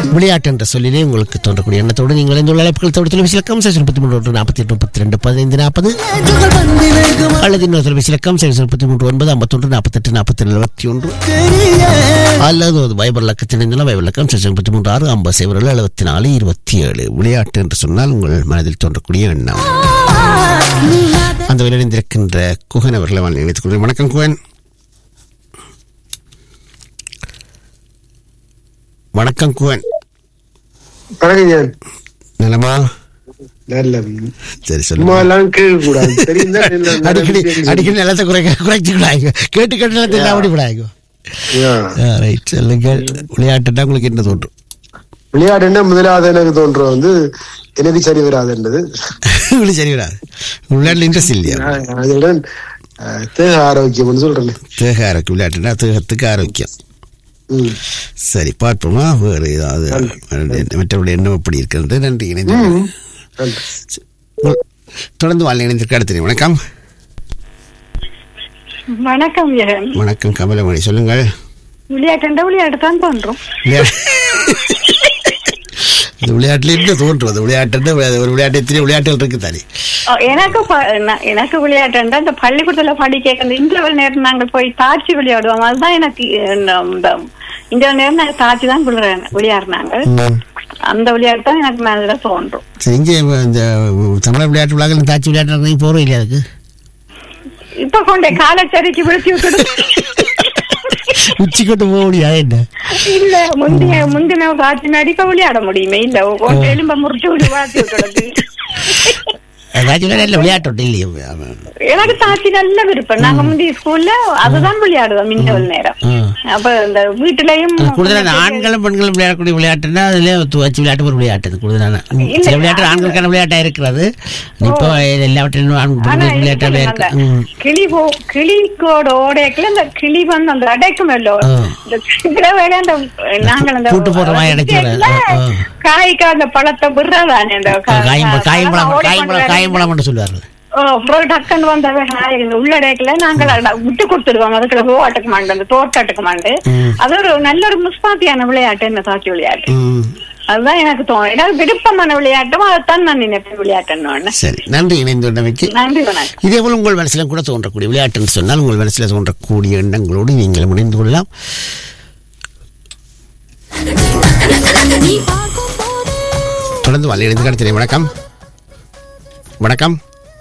விளையாட்டு என்ற சொல்லிலே உங்களுக்கு தோன்றக்கூடிய எண்ணத்தோடு நீங்கள் இந்த அழைப்புகள் தவிர தொலைபேசி இலக்கம் சைஸ் முப்பத்தி மூன்று ஒன்று நாற்பத்தி எட்டு முப்பத்தி ரெண்டு பதினைந்து நாற்பது அல்லது இன்னொரு தொலைபேசி இலக்கம் சைஸ் முப்பத்தி மூன்று ஒன்பது ஐம்பத்தொன்று நாற்பத்தெட்டு நாற்பத்தி எழுபத்தி ஒன்று அல்லது ஒரு வைபர் இலக்கத்தில் இருந்தாலும் வைபர் இலக்கம் சைஸ் முப்பத்தி மூன்று ஆறு ஐம்பது சைபர்கள் எழுபத்தி நாலு இருபத்தி ஏழு விளையாட்டு என்று சொன்னால் உங்கள் மனதில் தோன்றக்கூடிய எண்ணம் அந்த விளையாடிந்திருக்கின்ற குகன் அவர்களை நான் நினைத்துக் கொள்கிறேன் வணக்கம் குகன் வணக்கம் குகன் வணக்கம் நலமா நல்ல சரி சும்மா சொல்லுங்க எல்லாம் கேட்க கூடாது தெரியுதா இல்ல, நல்ல அடிக்கடி விஷயம் அடிக்கடி நிலத்தை குறைக்க குறைச்சி விடாங்க கேட்டு கேட்டு நிலத்தை எல்லாம் அப்படி விடாங்க ஆ. ரைட் சொல்லுங்க விளையாட்டுன்னா உங்களுக்கு என்ன தோன்றும் விளையாடுன்னா முதலாவது எனக்கு தோன்றும் வந்து எனக்கு சரி வராதுன்றது இப்படி சரி வராது விளையாட்டுல இன்ட்ரெஸ்ட் இல்லையா நான் அதுடன் அஹ், தேக ஆரோக்கியம்னு சொல்றேன் தேக ஆரோக்கியம் விளையாட்டுனா தேகத்துக்கு ஆரோக்கியம் ம். சரி பார்ப்போமா வேறு ஏதாவது மற்றவருடைய எண்ணம் எப்படி இருக்கிறது நன்றி இணைந்து ம். நன்றி. உங்கள் தொடர்ந்து வாழ் இணைந்திருக்க அடுத்த வணக்கம் வணக்கம் ஜெகன் வணக்கம் கமலமணி சொல்லுங்கள் விளையாட்டு விளையாட்டு தான் தோன்றும் விளையாட்டு இந்த விளையாட்டுல என்ன தோன்றுவது விளையாட்டு ஒரு விளையாட்டு எத்தனை விளையாட்டுகள் இருக்கு தானே ஓ, எனக்கு ப- நா- எனக்கு விளையாட்டுண்டா இந்த பள்ளிக்கூடத்துல படிக்க அந்த இன்டர்வல் நேரம் நாங்கள் போய் தாச்சி விளையாடுவோம் அதுதான் எனக்கு இந்த இந்த இன்டர்வல் நேரம் நாங்கள் தாச்சி தான் விளையாடு- விளையாடுனாங்க அந்த விளையாட்டு தான் எனக்கு மனதில் தோன்றும் சரி இங்கே இந்த தமிழர் விளையாட்டு விழாக்கள் தாச்சி விளையாட்டு நீ போகிறோம் இல்லையா அதுக்கு இப்ப கொண்டே காலச்சரிக்கு விழுத்தி விட்டுடு உச்சி கொண்டு போக முடியாது என்ன இல்ல முந்தின முந்தின தாச்சி நடிக்க விளையாட முடியுமே இல்ல கொண்டு எலும்ப முறிச்சு விட்டு வாத்தி விட்டுறது தாச்சி விளையாட்டு விளையாட்டு ஒன்று இல்லையே ஆமாம். எனக்கு தாச்சி நல்ல விருப்பம் நாங்க முந்தி ஸ்கூல்ல அதுதான் விளையாடுவோம் இன்டர்வல் நேரம் ம். அப்ப இந்த வீட்டுலயும் கூடுதலான ஆண்களும் பெண்களும் விளையாடக்கூடிய விளையாட்டுன்னா அதுல துவச்சி விளையாட்டு ஒரு விளையாட்டு அது கூடுதலான சில விளையாட்டு ஆண்களுக்கான விளையாட்டா இருக்கிறது இப்போ எல்லாவற்றிலும் ஆண் ஆனா பெண்கள் விளையாட்டாவே அந்த இருக்கு ம். கிளி போ கிளிக்கோட ஓடைக்குள்ள இந்த கிளி வந்து அந்த அடைக்கும் இல்லோ ஆ. இந்த சில வேலை அந்த நாங்கள் அந்த கூட்டு போடுற மாதிரி அடைச்சு விடுறது. ஆ, ஆ. காய்க்கு அந்த பழத்தை விடுறதானே அந்த கா- காயம்பழம் காயம்பழம் ஓடி காயம்பழம் கொண்டு காயம்பழம் என்று சொல்லுவார்கள் ஓ, அப்புறம் டக்குன்னு வந்த காய் இந்த உள்ளடைக்குல நாங்கள் அதை விட்டு கொடுத்துடுவோம் அதுக்குள்ள போவாட்டுக்கு மாண்டு அந்த தோட்டாட்டுக்கு மாண்டு ம். அது ஒரு நல்ல ஒரு முஸ்பாத்தியான விளையாட்டு என்ன தாச்சி விளையாட்டு ம். அதுதான் எனக்கு தோணும் ஏதாவது விருப்பமான விளையாட்டும் அதைத்தான் நான் நினைப்பேன் விளையாட்டுன்னு சரி நன்றி இணைந்துள்ளமைக்கு நன்றி வணக்கம் இதே போல் உங்கள் மனசிலும் கூட தோன்றக்கூடிய விளையாட்டுன்னு சொன்னால் உங்கள் மனசில் தோன்றக்கூடிய எண்ணங்களோடு நீங்கள் முனைந்து கொள்ளலாம் தொடர்ந்து வாழ் இணைந்து கடத்தினேன் வணக்கம் வணக்கம்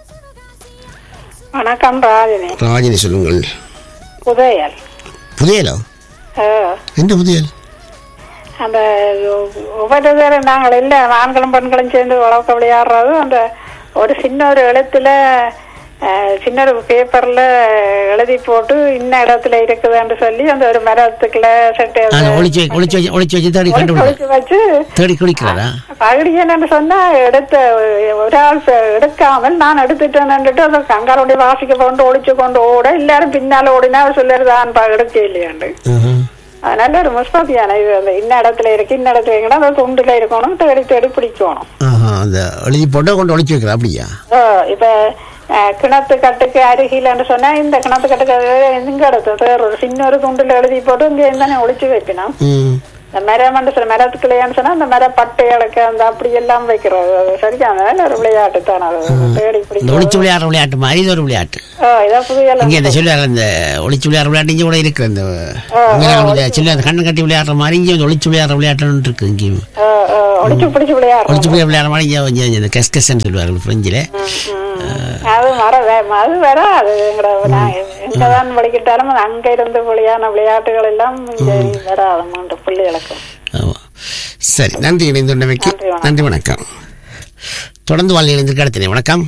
வணக்கம் ராஜினி ராஜினி சொல்லுங்கள் உதயல் புதையலோ எந்த புதையல் அந்த ஒவ்வொரு பேரும் நாங்கள் இல்லை ஆண்களும் பெண்களும் சேர்ந்து வளர்க்க விளையாடுறது அந்த ஒரு சின்ன ஒரு எழுத்துல அஹ், சின்ன ஒரு பேப்பர்ல எழுதி போட்டு இன்ன இடத்துல இருக்குதுன்னு சொல்லி அந்த ஒரு மரத்துக்குள்ள செட்டு அதை ஒளிச்சு வை- ஒளிச்சு வச்சு ஒளிச்சு வச்சு தேடி கண்டுபிடிக்கும் ஒழிச்சு வச்சு தேடி குளிக்கிறதா பகுடி என்னன்னு சொன்னா எடுத்த ஒரு ஆள் ப- எடுக்காமல் நான் எடுத்துட்டேன்னுட்டு அந்த கங்காரோடைய வாசிக்க கொண்டு ஒளிச்சு கொண்டு ஓட எல்லாரும் பின்னால ஓடினா சொல்லுறதான் எடுக்க இல்லையாண்டு ம்ஹும். அதனால ஒரு முஸ்பாத்தியான இது அந்த இன்ன இடத்துல இருக்கு இன்ன இடத்துல இருக்குன்னா அந்த துண்டுல இருக்கணும் தேடி தேடி பிடிக்கணும் ஆஹா, அந்த எழுதி போட்டு கொண்டு ஒளிச்சு வைக்கிறா அப்படியா ஓ, இப்ப அஹ், கிணத்து கட்டுக்கு அருகிலன்னு சொன்னா இந்த கிணத்து கட்டுக்கு எங்க இடத்து வேற ஒரு சின்ன ஒரு துண்டுல எழுதி போட்டு இங்க இருந்தானே ஒளிச்சு வைக்கணும் ம் இந்த மரம் சில மரத்துக்குள்ளையான்னு சொன்னா அந்த மர பட்டைகளுக்கு அந்த அப்படி எல்லாம் வைக்கிறது அது சரியான ஒரு விளையாட்டு தான் அது தேடி இந்த பிடிக்கிறது ஒளிச்சு விளையாடுற விளையாட்டு மாதிரி இது ஒரு விளையாட்டு ஓ, இதான் புதிய இங்க இந்த சொல்லுவார் இந்த ஒளிச்சு விளையாடுற விளையாட்டு இங்கே கூட இருக்கு இந்த இங்க நாங்க இந்த சின்ன அந்த கண்ணு கட்டி விளையாடுற மாதிரி இங்கே வந்து ஒளிச்சு விளையாடுற விளையாட்டுன்னு இருக்கு இங்கேயும் ஒளிச்சு பிடிச்சு விளையாடுறோம் ஒளிச்சு போய் விளையாடுற மாதிரி இங்கே கொஞ்சம் இந்த கெஸ்கஸ்ன்னு சொல்லுவார்கள் ஃப்ரெஞ்சில் அது வர அது வராது எங்கட நான் எங்கதான் வலிக்கிட்டாலும் அது அங்க இருந்து விளையாடின விளையாட்டுகள் எல்லாம் இங்க வராது மூன்று பிள்ளைகளுக்கு ஆமாம் சரி நன்றி இணைந்துள்ளமைக்கு நன்றி, வணக்கம். நன்றி வணக்கம் தொடர்ந்து வாழ் இணைந்திருக்க அடுத்தனே வணக்கம்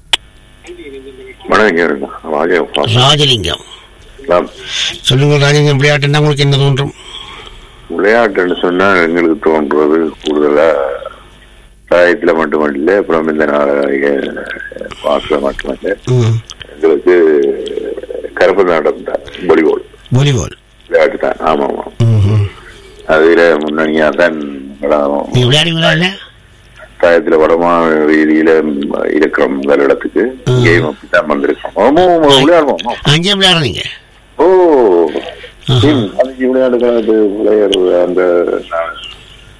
வணக்கம் ராஜா ராஜலிங்கம் நான் சொல்லுங்கள் ராஜலிங்கம் விளையாட்டுன்னா உங்களுக்கு என்ன தோன்றும் விளையாட்டுன்னு சொன்னா எங்களுக்கு தோன்றது கூடுதலா சாயத்துல மட்டுமல்ல அப்புறம் இந்த நாடக பாக்கில் மட்டுமல்ல ம் எங்களுக்கு கருப்பு நாட்டம் தான் வாலிபால் வாலிபால் விளையாட்டு தான் ஆமா ஆமா ம் அதுல முன்னணியா தான் விளையாடுவோம். நீங்கள் விளையாடுவீங்களா இல்லை சாயத்துல வடமான ரீதியில இருக்கிற முதல் இடத்துக்கு கேம் அப்படித்தான் வந்திருக்கோம் ஆமா ஆமா, விளையாடுவோம் ஆமா. அங்கேயே விளையாடுறீங்க ஓ டீம் அன்னைக்கு விளையாடு காலத்து விளையாடுறது அந்த நான்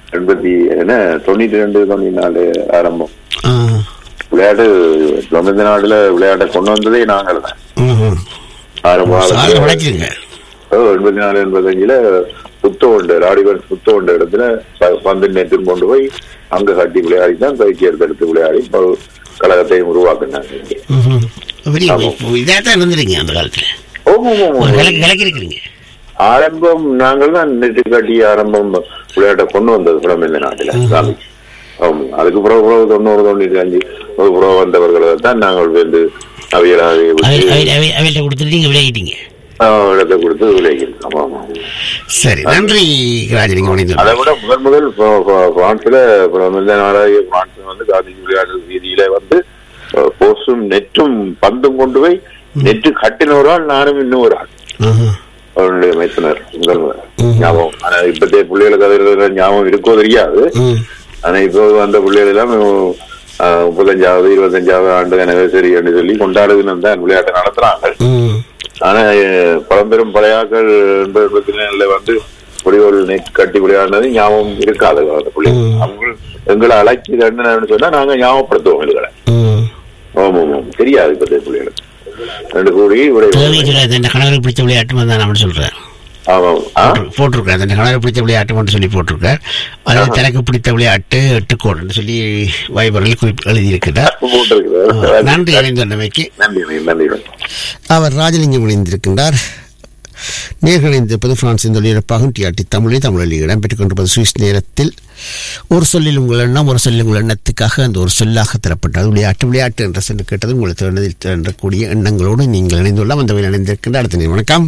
எண்பத்தி என்ன தொண்ணூத்தி ரெண்டு தொண்ணூத்தி நாலு ஆரம்பம் ஆ. விளையாட்டு தொண்ணூத்தி நாலுல விளையாட்டை கொண்டு வந்ததே நாங்கள் தான் ம்ஹும். ஆரம்ப சாதனை காலத்துல படைச்சிருங்க ஓ, எண்பத்தி நாலு எண்பத்தஞ்சுல புத்தோண்டு ராடிபர் புத்தோண்ட இடத்துல ப- பந்து நேற்று கொண்டு போய் அங்க கட்டி விளையாடி தான் பயிற்சி எடுத்து விளையாடி இப்போ கழகத்தையும் உருவாக்குனாங்க இங்க. ம்ஹும். பெரிய இதாக தான் இருந்துருங்க அந்த காலத்துல ஓ, ஓ, ஓ, ஓ. விளக்கு விளக்கி இருக்கிறீங்க ஆரம்பம் நாங்கள் தான் நெட்டு காட்டி ஆரம்பம் விளையாட்டை கொண்டு வந்தது புறம் இந்த நாட்டுல சாமி ஆமா அதுக்கு பிறகு பிறகு தொண்ணூறு தொண்ணூற்றி அஞ்சு ஒரு புறம் வந்தவர்களை தான் நாங்கள் வந்து அவையலாக விட்டு அவையிட்ட கொடுத்துட்டு நீங்க விளையாடிட்டீங்க ஆ, இடத்தை கொடுத்து விளையாடிருக்கோம் ஆமா ஆமா சரி நன்றி ராஜலிங்கம் அதை இணைந்து விட முதல் முதல் ப- ப- பிரான்ஸ்ல அப்புறம் இந்த நாளாகிய பிரான்ஸ்ல வந்து காந்தி விளையாட்டு வீதியில வந்து அஹ், போஸும் நெட்டும் பந்தும் கொண்டு போய் நெட்டு கட்டின ஒரு ஆள் நானும் இன்னும் ஒரு ஆள் ம்ஹும். அவருடைய மைத்துனர் முதல் ம். ஞாபகம் ஆனா இப்பத்தே பிள்ளைகளுக்கு அது இருக்கிற ஞாபகம் இருக்கோ தெரியாது ம். ஆனா இப்போ அந்த பிள்ளைகள் எல்லாம் அஹ், முப்பத்தஞ்சாவது இருபத்தஞ்சாவது ஆண்டு அனிவர்சரி என்று சொல்லி கொண்டாடுதுன்னு தான் விளையாட்டை நடத்துறாங்க ம். ஆனா அஹ், பழம்பெரும் பழையாக்கள் எண்பது எண்பத்தி நாலுல வந்து புலிகள் நெட் கட்டி விளையாடினது ஞாபகம் இருக்காது அந்த பிள்ளைகள் ம். அவங்க எங்களை அழைச்சி ரெண்டு சொன்னா நாங்க ஞாபகப்படுத்துவோம் இதுகளை ம். ஆமா ஆமா தெரியாது இப்ப பிள்ளைகளுக்கு ரெண்டு கூடி விடை தேவையை சொல்லாது இந்த கணவரை பிடிச்ச விளையாட்டு தான் நான் சொல்றேன் ஆமா ஆ போட்டிருக்காரு அந்த கணவரை பிடித்த விளையாட்டு மட்டும் சொல்லி போட்டிருக்கார் அதில் தனக்கு பிடித்த விளையாட்டு எட்டுக்கோடுன்னு சொல்லி வைபரில் குறிப்பு எழுதியிருக்கிறார் போட்டிருக்குது நன்றி இணைந்தமைக்கு நன்றி நன்றி அவர் ராஜலிங்கம் இணைந்திருக்கின்றார் நேர்கள் இணைந்திருப்பது பிரான்சின் தொழிலப்பாகும் டிஆர்டி தமிழில் தமிழில் இடம்பெற்றுக் கொண்டிருப்பது சுவிஸ் நேரத்தில் ஒரு சொல்லில் உங்கள் எண்ணம் ஒரு சொல்லில் உங்கள் எண்ணத்துக்காக அந்த ஒரு சொல்லாக தரப்பட்டது விளையாட்டு விளையாட்டு என்ற சென்று கேட்டது உங்களை திறனதில் திரண்டக்கூடிய எண்ணங்களோடு நீங்கள் இணைந்துள்ள அந்த வகையில் இணைந்திருக்கின்ற அடுத்த நேரம் வணக்கம்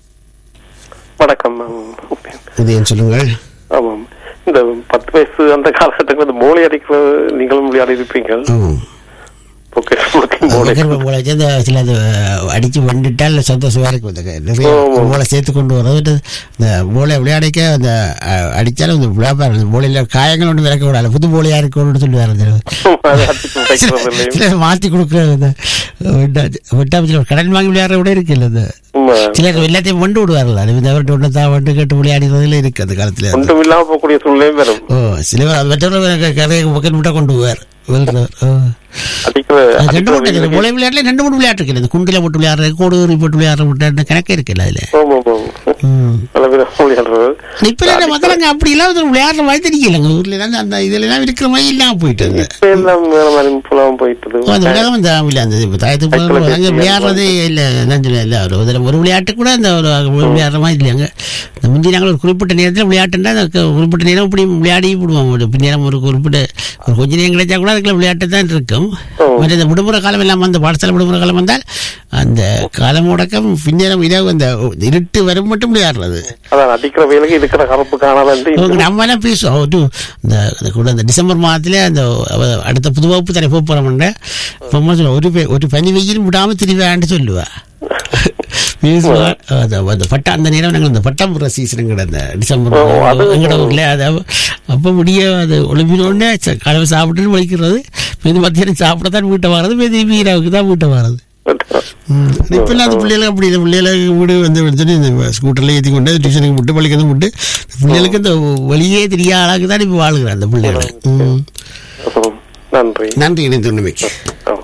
வணக்கம் உம், உதயன் சொல்லுங்கள் ஆமாம் இந்த பத்து வயசு அந்த காலகட்டத்தில் இந்த மூளை அடிக்கிறது நீங்களும் விளையாடி இருப்பீங்க ஆமாம். பொக்கெட் ஸ்மோக்கிங் மூளை அதுக்கு உங்களை வச்சு அந்த சில அது அடிச்சு வந்துட்டால் சந்தோஷமா இருக்கும் இந்த நிறைய ஆமா. மூளை சேர்த்து கொண்டு வர்றது இந்த மூளை விளையாடிக்க அந்த அஹ், அடிச்சாலும் அந்த விளையாடுற அந்த மூளையில காயங்கள் ஒன்று விளக்க கூடாது புது மூளையா இருக்கணும்னு சொல்லுவார் அந்த அதை அடிச்சு வைக்கிறது இல்லையும். சில மாத்தி கொடுக்குறது அந்த விட்டாபத்தில் கடன் வாங்கி விளையாடுற விட இருக்கு இல்ல அந்த உண்மை. சிலர் எல்லாத்தையும் வண்டு விடுவார்கள் அது இந்த அவர்கிட்ட ஒன்று தான் வண்டு கேட்டு விளையாடுறதுல இருக்கு அந்த காலத்துல ஒன்றும் இல்லாம போகக்கூடிய சூழ்நிலையும் வரும் ஓ சில மற்றவர்கள் கதையை பக்கம் விட்டா கொண்டு போவார் வெல்றவர். ஓ அடிக்கிற அது ரெண்டு அடிக்கிற மூணு இருக்குது. மூளை விளையாட்டுல ரெண்டு மூணு விளையாட்டு இருக்குது இந்த குண்டில போட்டு விளையாடுறது கோடு உரி போட்டு விளையாடுற விட்டு கணக்கே இருக்குல்ல அதுல ஆமா, ஆமா. ம். பல பேர் விளையாடுறது இப்ப இல்ல முதலங்க அப்படி எல்லாம் வந்து விளையாடுற மாதிரி தெரியல எங்க ஊர்ல எல்லாம் அந்த இதுல எல்லாம் இருக்கிற மாதிரி இல்லாம போயிட்டு அது. இப்ப எல்லாம் வேற மாதிரி புலம் போயிட்டது ஓ, அந்த விளையாடம் அந்த இல்ல அந்த இப்ப தாயத்துக்கு போறது கைக்குள்ள அங்க பேசி விளையாடுறதே இல்ல நான் சொல்ல இல்ல ஒரு இதுல ஒரு விளையாட்டு கூட அந்த ஒரு விளையாடுற மாதிரி இல்லையாங்க இந்த முந்தி நாங்கள் ஒரு குறிப்பிட்ட நேரத்தில் விளையாட்டுன்னா அந்த க- குறிப்பிட்ட நேரம் இப்படி விளையாடி விடுவோம் ஒரு பின்னேரம் ஒரு குறிப்பிட்ட ஒரு கொஞ்ச நேரம் கிடைச்சா கூட அதுக்குள்ள விளையாட்டு தான் இருக்கும் ஓ. மற்ற இந்த விடுமுறை காலம் எல்லாம் அந்த பாடசாலை விடுமுறை காலம் வந்தால் அந்த காலம் முடக்கம் பின்னேரம் இரவு அந்த இருட்டு வரும் மட்டும் விளையாடுறது அதான் அடிக்கிற வேலைக்கு இருக்கிற கருப்பு காணாது அவங்க நம்ம எல்லாம் பேசுவோம் ஒரு இந்த இந்த கூட அந்த டிசம்பர் மாதத்துல அந்த அவ- அடுத்த புது வகுப்பு தானே போக போறோம்ன்ற அம்மா சொல்லுவா ஒரு பெ- ஒரு பனி வெயில் விடாம திருவிழான்னு சொல்லுவா பேசுவா அது அந்த பட்டம் அந்த நேரம் நாங்கள் அந்த பட்டம் புற சீசன் அந்த டிசம்பர் ஓ, அது- எங்கட ஊர்ல அது அப்ப- அப்ப முடிய அது ஒளிம்பினோடனே கலவை சாப்பிட்டுன்னு வலிக்கிறது மீது மத்தியானம் சாப்பிடத்தான் வீட்டை வர்றது மீது வீராவுக்கு தான் வீட்டை வர்றது இப்ப எல்லாம் அந்த பிள்ளைகளுக்கு அப்படி இல்லை பிள்ளைகளுக்கு வீடு வந்து சொல்லி இந்த ஸ்கூட்டர்ல ஏற்றி கொண்டு டியூஷனுக்கு விட்டு பள்ளிக்கு விட்டு பிள்ளைகளுக்கு இந்த வழியே தெரியாத ஆளாக்கு தான் இப்ப வாழுகிறேன் அந்த பிள்ளைகளை ம். நன்றி நன்றி இணைந்துள்ளமைக்கு ஆ.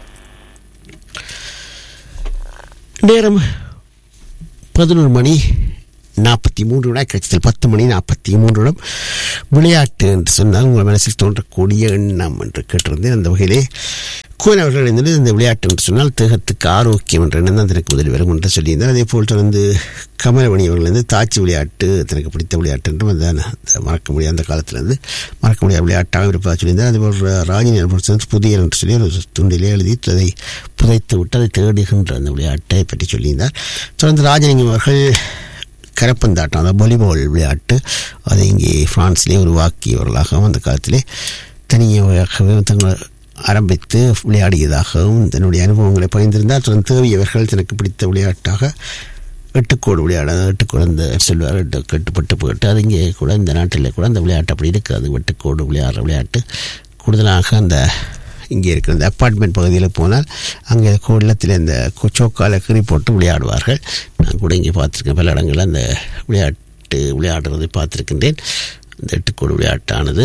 நேரம் பதினொரு மணி நாற்பத்தி மூன்று விட கட்சியில் பத்து மணி நாற்பத்தி மூன்று இடம் விளையாட்டு என்று சொன்னால் உங்கள் மனசில் தோன்றக்கூடிய எண்ணம் என்று கேட்டிருந்தேன் அந்த வகையிலே கோன் அவர்கள் இருந்தது இந்த விளையாட்டு என்று சொன்னால் தேகத்துக்கு ஆரோக்கியம் என்ற எண்ணம் தான் தனக்கு முதலில் வரும் என்று சொல்லியிருந்தார் அதே போல் தொடர்ந்து கமலமணி அவர்கள் வந்து தாச்சி விளையாட்டு தனக்கு பிடித்த விளையாட்டு என்றும் அந்த அந்த மறக்க முடியாத அந்த காலத்திலிருந்து மறக்க முடியாத விளையாட்டாக இருப்பதாக சொல்லியிருந்தார் அதேபோல் ராஜினி அவர்கள் புதிய என்று சொல்லி ஒரு துண்டிலே எழுதி அதை புதைத்து விட்டு அதை தேடுகின்ற அந்த விளையாட்டை பற்றி சொல்லியிருந்தார் தொடர்ந்து ராஜலிங்கம் அவர்கள் கரப்பந்தாட்டம் அதாவது வாலிபால் விளையாட்டு அதை இங்கே பிரான்ஸ்லேயே உருவாக்கியவர்களாகவும் அந்த காலத்திலே தனியாகவே தங்கள் ஆரம்பித்து விளையாடியதாகவும் தன்னுடைய அனுபவங்களை பகிர்ந்திருந்தார் தொடர்ந்து தேவியவர்கள் தனக்கு பிடித்த விளையாட்டாக எட்டுக்கோடு விளையாட எட்டுக்கோடு அந்த சொல்வார் எட்டு கட்டுப்பட்டு போட்டு அது இங்கே கூட இந்த நாட்டில் கூட அந்த விளையாட்டு அப்படி இருக்காது வெட்டுக்கோடு விளையாடுற விளையாட்டு கூடுதலாக அந்த இங்கே இருக்கிற இந்த அப்பார்ட்மெண்ட் பகுதியில் போனால் அங்கே கோலத்தில் இந்த கொச்சோக்கால கறி போட்டு விளையாடுவார்கள் நான் கூட இங்கே பார்த்துருக்கேன் பல இடங்களில் அந்த விளையாட்டு விளையாடுறதை பார்த்துருக்கின்றேன் இந்த எட்டுக்கோடு விளையாட்டானது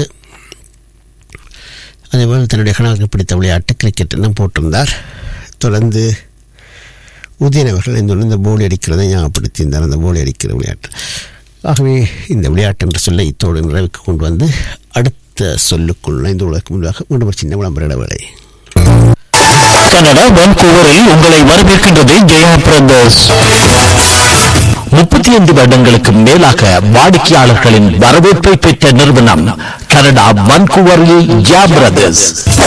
அதேபோல் தன்னுடைய கணவருக்கு பிடித்த விளையாட்டு கிரிக்கெட் எல்லாம் போட்டிருந்தார் தொடர்ந்து உதயன் அவர்கள் இந்த இந்த போலி அடிக்கிறதை ஞாபகப்படுத்தியிருந்தார் அந்த போலி அடிக்கிற விளையாட்டு ஆகவே இந்த விளையாட்டு என்ற சொல்லை இத்தோடு நிறைவுக்கு கொண்டு வந்து அடுத்த சொல்லுக்குள் நுழைந்து கொள்வதற்கு முன்பாக மீண்டும் ஒரு சின்ன விளம்பர இடைவேளை கனடா வான்கூவரில் உங்களை வரவேற்கின்றது ஜெயா பிரதர்ஸ் முப்பத்தி ஐந்து வருடங்களுக்கு மேலாக வாடிக்கையாளர்களின் வரவேற்பை பெற்ற நிறுவனம் கனடா வான்கூவரில் ஜெயா பிரதர்ஸ்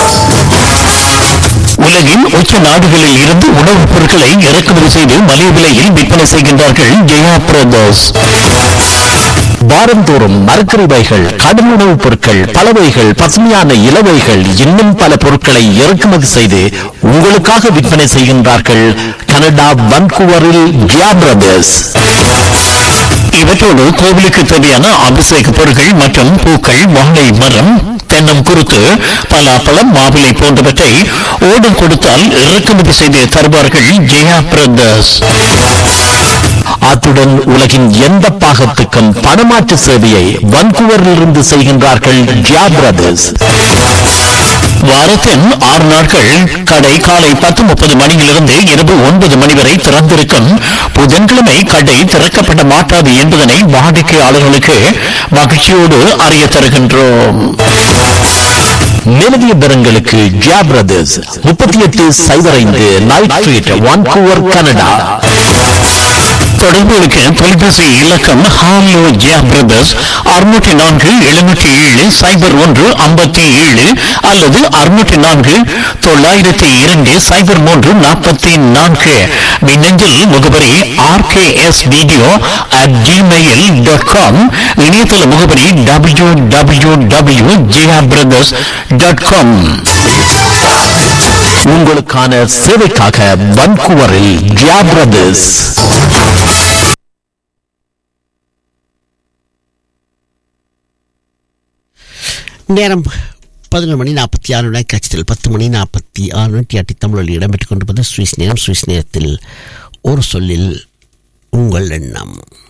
உலகின் உச்ச நாடுகளில் இருந்து உணவுப் பொருட்களை இறக்குமதி செய்து மலிவு விலையில் விற்பனை செய்கின்றார்கள் ஜெயா பிரதர்ஸ் வாரந்தோறும் மரக்கறிவைகள் கடும் உணவுப் பொருட்கள் பலவைகள் பசுமையான இலவைகள் இன்னும் பல பொருட்களை இறக்குமதி செய்து உங்களுக்காக விற்பனை செய்கின்றார்கள் கனடா வன்கூவரில் ஜியா பிரதர்ஸ் இவற்றோடு கோவிலுக்கு தேவையான அபிஷேக பொருட்கள் மற்றும் பூக்கள் வாழை மரம் தென்னம் குருத்து பலாப்பழம் மாவிலை போன்றவற்றை ஓடம் கொடுத்தால் இறக்குமதி செய்து தருவார்கள் ஜெயா பிரதர்ஸ் அத்துடன் உலகின் எந்த பாகத்துக்கும் பணமாற்று சேவையை வன்கூவரிலிருந்து செய்கின்றார்கள் ஜியா பிரதர்ஸ் வாரத்தின் ஆறு நாட்கள் கடை காலை பத்து முப்பது மணியிலிருந்து இரவு ஒன்பது மணி வரை திறந்திருக்கும் புதன்கிழமை கடை திறக்கப்பட மாட்டாது என்பதனை வாடிக்கையாளர்களுக்கு மகிழ்ச்சியோடு அறிய தருகின்றோம் நிலவிய பெறங்களுக்கு ஜியா பிரதர்ஸ் முப்பத்தி எட்டு சைபர் ஐந்து நைட் ஸ்ட்ரீட் வான்கூவர் கனடா தொடர்புகளுக்கு தொலைபேசி இலக்கம் ஹாலோ ஜியா பிரதர்ஸ் அறுநூற்றி நான்கு எழுநூற்றி ஏழு சைபர் ஒன்று ஐம்பத்தி ஏழு அல்லது அறுநூற்றி நான்கு தொள்ளாயிரத்தி இரண்டு சைபர் மூன்று நாற்பத்தி நான்கு மின்னஞ்சல் முகவரி RKS video at Gmail dot com இணையதள முகவரி W W W Zia brothers dot com உங்களுக்கான சேவைக்காக வன்கூவரில் ஜியா பிரதர்ஸ் நேரம் பதினொரு மணி நாற்பத்தி ஆறு வினாய் கட்சியில் பத்து மணி நாற்பத்தி ஆறு நூற்றி ஆட்டி தமிழில் இடம்பெற்றுக் கொண்டிருப்பது சுவிஸ் நேரம் சுவிஸ் நேரத்தில் ஒரு சொல்லில் உங்கள் எண்ணம்